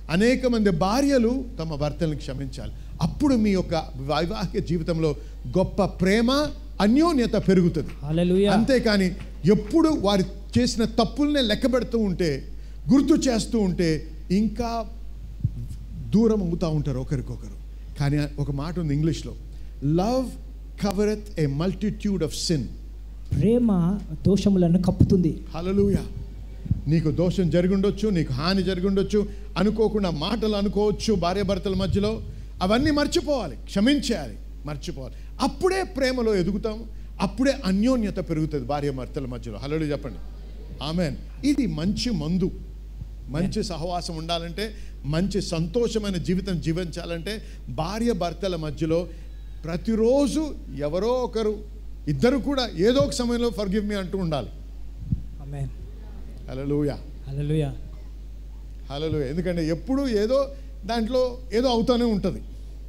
అనేక మంది భార్యలు తమ భర్తలను క్షమించాలి అప్పుడు మీ యొక్క వైవాహిక జీవితంలో గొప్ప ప్రేమ అన్యోన్యత పెరుగుతుంది హల్లెలూయా అంతేకాని ఎప్పుడు వారు చేసిన తప్పుల్నే లెక్క పెడుతూ ఉంటే గుర్తు చేస్తూ ఉంటే ఇంకా దూరం అవుతూ ఉంటారు ఒకరికొకరు కానీ ఒక మాట ఉంది ఇంగ్లీష్లో love covereth a multitude of sin ప్రేమ దోషములను కప్పుతుంది హలలుయ నీకు దోషం జరిగుండొచ్చు నీకు హాని జరిగుండొచ్చు అనుకోకుండా మాటలు అనుకోవచ్చు భార్యాభర్తల మధ్యలో అవన్నీ మర్చిపోవాలి క్షమించేయాలి మర్చిపోవాలి అప్పుడే ప్రేమలో ఎదుగుతాం అప్పుడే అన్యోన్యత పెరుగుతుంది భార్యాభర్తల మధ్యలో హలలు చెప్పండి ఆమెన్ ఇది మంచి మందు మంచి సహవాసం ఉండాలంటే మంచి సంతోషమైన జీవితం జీవించాలంటే భార్య భర్తల మధ్యలో ప్రతిరోజు ఎవరో ఒకరు ఇద్దరు కూడా ఏదో ఒక సమయంలో ఫర్గివ్ మీ అంటూ ఉండాలి ఆమేన్ హలలుయ హల్లెలూయా హలలుయ ఎందుకంటే ఎప్పుడు ఏదో దాంట్లో ఏదో అవుతూనే ఉంటుంది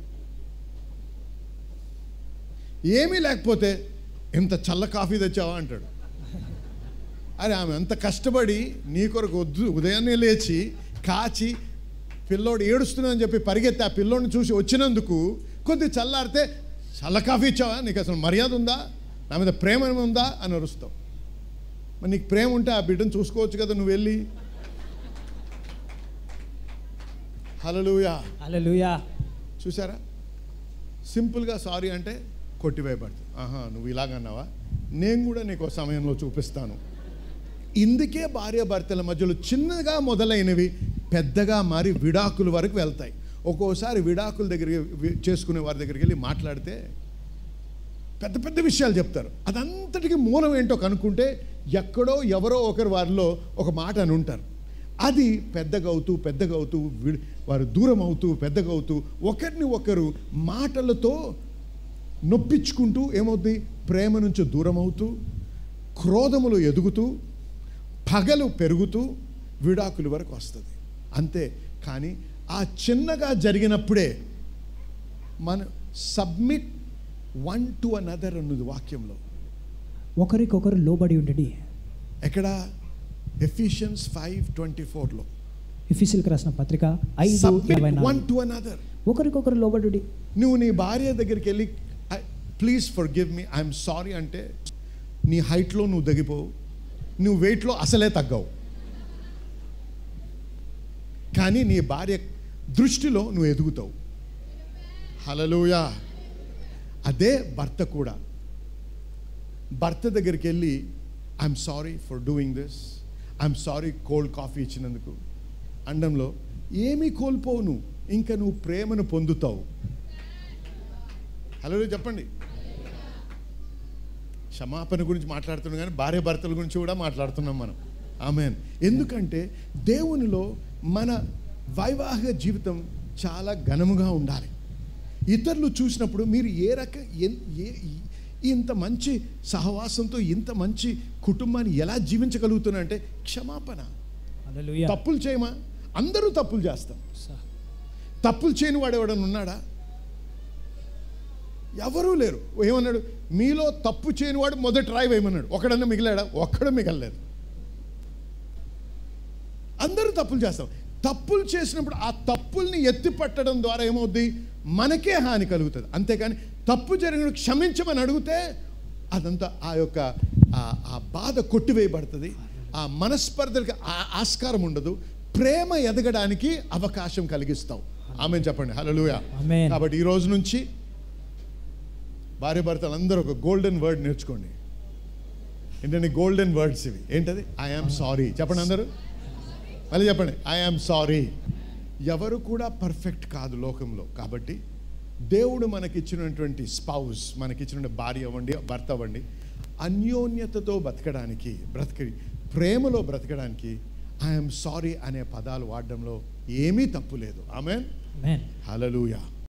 ఏమీ లేకపోతే ఎంత చల్ల కాఫీ తెచ్చావా అంటాడు అరే ఆమె అంత కష్టపడి నీ కొరకు వద్దు ఉదయాన్నే లేచి కాచి పిల్లోడు ఏడుస్తున్నాడని చెప్పి పరిగెత్తి ఆ పిల్లోడిని చూసి వచ్చినందుకు కొద్ది చల్లారితే చల్ల కాఫీ ఇచ్చావా నీకు అసలు మర్యాద ఉందా నా మీద ప్రేమ ఏమైనా ఉందా అని అరుస్తావు మరి నీకు ప్రేమ ఉంటే ఆ బిడ్డను చూసుకోవచ్చు కదా నువ్వు వెళ్ళి హలలుయా హల్లెలూయా చూసారా సింపుల్గా సారీ అంటే కొట్టివేయబడుతుంది ఆహా నువ్వు ఇలాగన్నావా నేను కూడా నీకు ఒక సమయంలో చూపిస్తాను ఇందుకే భార్య భర్తల మధ్యలో చిన్నగా మొదలైనవి పెద్దగా మారి విడాకుల వరకు వెళ్తాయి ఒక్కోసారి విడాకుల దగ్గరికి వి- చేసుకునే వారి దగ్గరికి వెళ్ళి మాట్లాడితే పెద్ద పెద్ద విషయాలు చెప్తారు అదంతటికి మూలం ఏంటో కనుక్కుంటే ఎక్కడో ఎవరో ఒకరు వారిలో ఒక మాట అని ఉంటారు అది పెద్దగా అవుతూ పెద్దగా అవుతూ విడి- వారు దూరం అవుతూ పెద్దగా అవుతూ ఒకరిని ఒకరు మాటలతో నొప్పించుకుంటూ ఏమవుతుంది ప్రేమ నుంచి దూరం అవుతూ క్రోధములు ఎదుగుతూ పగలు పెరుగుతూ విడాకుల వరకు వస్తుంది అంతే కానీ ఆ చిన్నగా జరిగినప్పుడే మన సబ్మిట్ వన్ టు అనదర్ అన్నది వాక్యంలో ఒకరికొకరు లోబడి ఉండడి ఎక్కడ ఎఫిషియన్స్ ఫైవ్ ట్వంటీ ఫోర్లో ఎఫీసీలకు రాసిన పత్రిక ఐదు సబ్మిట్ ఇరవై వన్ నాలుగు టు అనదర్ ఒకరికొకరు లోబడి నువ్వు నీ భార్య దగ్గరికి వెళ్ళి please forgive me I'm sorry అంటే నీ హైట్లో నువ్వు తగ్గిపోవు నువ్వు వెయిట్లో అసలే తగ్గవు కానీ నీ భార్య దృష్టిలో నువ్వు ఎదుగుతావు హలలుయా అదే భర్త కూడా భర్త దగ్గరికి వెళ్ళి I'm sorry for doing this I'm sorry cold coffee ఇచ్చినందుకు అండంలో ఏమీ కోల్పోవు నువ్వు ఇంకా నువ్వు ప్రేమను పొందుతావు హలో చెప్పండి క్షమాపణ గురించి మాట్లాడుతున్నాం కానీ భార్య భర్తల గురించి కూడా మాట్లాడుతున్నాం మనం ఆమెన్ ఎందుకంటే దేవునిలో మన వైవాహిక జీవితం చాలా ఘనముగా ఉండాలి ఇతరులు చూసినప్పుడు మీరు ఏ రక ఎన్- ఏ ఇంత మంచి సహవాసంతో ఇంత మంచి కుటుంబాన్ని ఎలా జీవించగలుగుతున్నా అంటే క్షమాపణ హల్లెలూయా తప్పులు చేయమా అందరూ తప్పులు చేస్తాం తప్పులు చేయని వాడు ఎవడన్నా ఉన్నాడా ఎవరూ లేరు ఏమన్నాడు మీలో తప్పు చేయని వాడు మొదటి రాయి వేయమన్నాడు ఒకడన్నా మిగిలాడా ఒక్కడు మిగలలేదు అందరూ తప్పులు చేస్తాం తప్పులు చేసినప్పుడు ఆ తప్పుల్ని ఎత్తి పట్టడం ద్వారా ఏమవుద్ది మనకే హాని కలుగుతుంది అంతేకాని తప్పు జరిగిన క్షమించమని అడిగితే అదంతా ఆ యొక్క ఆ- ఆ బాధ కొట్టివేయబడుతుంది ఆ మనస్పర్ధలకి ఆ- ఆస్కారం ఉండదు ప్రేమ ఎదగడానికి అవకాశం కలిగిస్తాం ఆమె చెప్పండి హలోయ ఆమేన్. కాబట్టి ఈ రోజు నుంచి భార్య భర్తలు అందరూ ఒక గోల్డెన్ వర్డ్ నేర్చుకోండి ఏంటంటే గోల్డెన్ వర్డ్స్ ఇవి ఏంటది ఐ ఆమ్ సారీ చెప్పండి అందరూ మళ్ళీ చెప్పండి ఐ ఆమ్ సారీ ఎవరు కూడా పర్ఫెక్ట్ కాదు లోకంలో కాబట్టి దేవుడు మనకిచ్చినటువంటి స్పౌస్ మనకిచ్చిన భార్య అవ్వండి భర్త అవ్వండి అన్యోన్యతతో బ్రతకడానికి బ్రతక ప్రేమలో బ్రతకడానికి ఐఎమ్ సారీ అనే పదాలు వాడడంలో ఏమీ తప్పు లేదు ఆమె ఆమేన్ హలలుయా